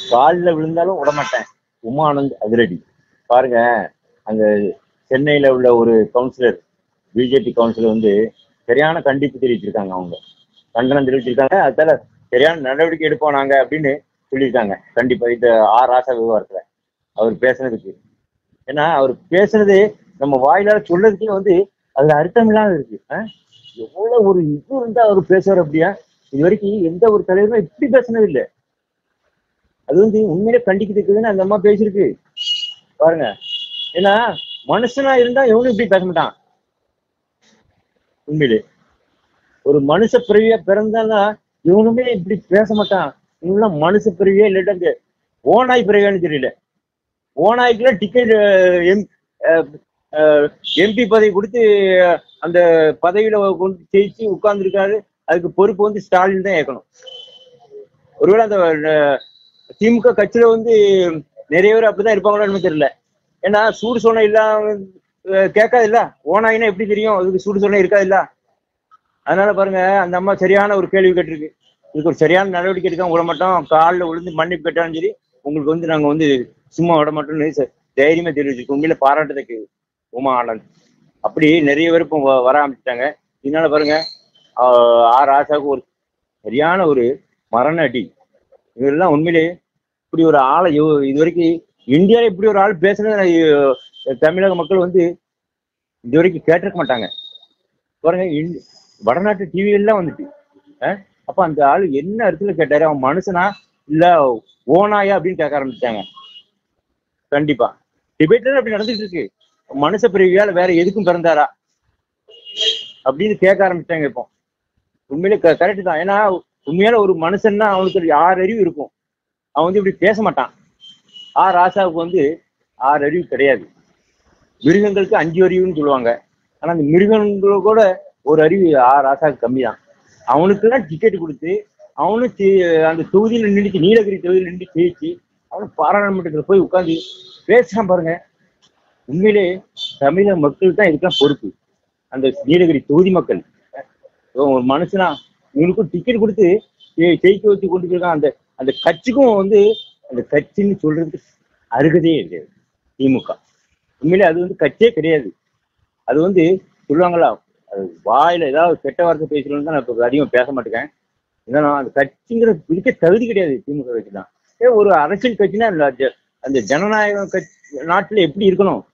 காலில் விழுந்தாலும் விடமாட்டேன் உமானந்த் அதிரடி பாருங்க அங்க சென்னையில உள்ள ஒரு கவுன்சிலர் பிஜேபி கவுன்சிலர் வந்து சரியான கண்டிப்பு தெரிவிச்சிருக்காங்க அவங்க கண்டனம் தெரிவிச்சிருக்காங்க அதனால சரியான நடவடிக்கை எடுப்போம் நாங்க அப்படின்னு சொல்லியிருக்காங்க கண்டிப்பா இந்த ஆர் ராசா விவகாரத்துல அவர் பேசுனதுக்கு ஏன்னா அவர் பேசுனது நம்ம வாயிலால சொல்றதுக்கே வந்து அதுல அர்த்தம் இல்லாம இருக்கு ஆ? எவ்வளவு ஒரு இது இருந்தா அவர் பேசுவார் அப்படியா இது வரைக்கும் எந்த ஒரு தலைவரும் இப்படி பேசுனது இல்லை அது வந்து உண்மையிலே கண்டிக்கிறதுக்குன்னு அந்த அம்மா பேசியிருக்கு பாருங்க ஏன்னா மனுஷனா இருந்தா எவனும் இப்படி பேச மாட்டான் உண்மையிலே ஒரு மனுஷ பிறவியா பிறந்தானா இவனுமே இப்படி பேச மாட்டான் இவங்களாம் மனுஷ பிறவியே இல்லாட்டா இந்த ஓனாய் பிறவியான்னு தெரியல ஓனாய்க்குலாம் டிக்கெட் எம் எம்பி பதவி கொடுத்து அஹ், அந்த பதவியில கொண்டு ஜெயிச்சு உட்கார்ந்துருக்காரு அதுக்கு பொறுப்பு வந்து ஸ்டாலின் தான் ஏற்கணும் ஒருவேளை அந்த அஹ், திமுக கட்சியில வந்து நிறைய பேர் அப்படிதான் இருப்பாங்களோ என்னமோ தெரியல ஏன்னா சூடு சொன்ன இல்லாம அஹ், கேட்காது இல்ல ஓனாயினா எப்படி தெரியும் அதுக்கு சூடு சொன்ன இருக்காது இல்ல அதனால பாருங்க அந்த அம்மா சரியான ஒரு கேள்வி கேட்டிருக்கு இதுக்கு ஒரு சரியான நடவடிக்கை எடுக்காம விட மாட்டோம் காலில் விழுந்து மன்னிப்பு கேட்டாலும் சரி உங்களுக்கு வந்து நாங்க வந்து சும்மா விட மாட்டோம்னு ச- தைரியமா தெரிவிச்சிருக்கு உண்மையில பாராட்டத்துக்கு உமா ஆனந்த் அப்படி நிறைய பேர் இப்போ வ- வர ஆரம்பிச்சிட்டாங்க இதனால பாருங்க ஆஹ் ஆர் ஆசாவுக்கு ஒரு சரியான ஒரு மரண அடி இதெல்லாம் உண்மையிலே இப்படி ஒரு ஆளை இவ- இது வரைக்கும் இந்தியாவில் இப்படி ஒரு ஆள் பேசுனது நான் இ- தமிழக மக்கள் வந்து இது வரைக்கும் கேட்டிருக்க மாட்டாங்க பாருங்க இந்~ வடநாட்டு டிவி எல்லாம் வந்துட்டு அஹ் அப்ப அந்த ஆளு என்ன இடத்துல கேட்டாரு அவன் மனுஷனா இல்ல ஓனாயா அப்படின்னு கேட்க ஆரம்பிச்சாங்க கண்டிப்பா டிபேட்ல அப்படி நடந்துட்டு இருக்கு மனுஷ பிறவியால வேற எதுக்கும் பிறந்தாரா அப்படின்னு கேட்க ஆரம்பிச்சாங்க இப்போ உண்மையிலே கரெக்ட் தான் ஏன்னா உண்மையால ஒரு மனுஷன்னா அவனுக்கு ஒரு ஆறு அறிவு இருக்கும் அவன் வந்து இப்படி பேச மாட்டான் ஆர் ராசாவுக்கு வந்து ஆறு அறிவு கிடையாது மிருகங்களுக்கு அஞ்சு அறிவுன்னு சொல்லுவாங்க ஆனா அந்த மிருகங்களோட கூட ஒரு அறிவு ஆர் ராசாவுக்கு கம்மி தான் அவனுக்கெல்லாம் டிக்கெட் கொடுத்து அவனும் தி- அந்த தொகுதியில நின்று நீலகிரி தொகுதியில் நின்று ஜெயிச்சு அவனும் பாராளுமன்றத்தில் போய் உட்கார்ந்து பேசுறான் பாருங்க உண்மையிலே தமிழக மக்கள் தான் இதுக்கெல்லாம் பொறுப்பு அந்த நீலகிரி தொகுதி மக்கள் இவன் ஒரு மனுஷனா இவனுக்கும் டிக்கெட் கொடுத்து ஜெ- ஜெயிக்க வச்சு கொண்டு போயிருக்கான் அந்த அந்த கட்சிக்கும் வந்து அந்த கட்சின்னு சொல்றதுக்கு அருகதையே கிடையாது திமுக உண்மையிலே அது வந்து கட்சியே கிடையாது அது வந்து சொல்லுவாங்களா அது வாயில ஏதாவது கெட்ட வார்த்தை பேசணும்னு தான் நான் இப்போ அதிகமாக பேச மாட்டேங்க ஏன்னா அந்த கட்சிங்கிற பிடிக்க தகுதி கிடையாது திமுக கட்சி தான் ஏ ஒரு அரசியல் கட்சினா அந்த ஜ- அந்த ஜனநாயக கட்சி நாட்டில் எப்படி இருக்கணும்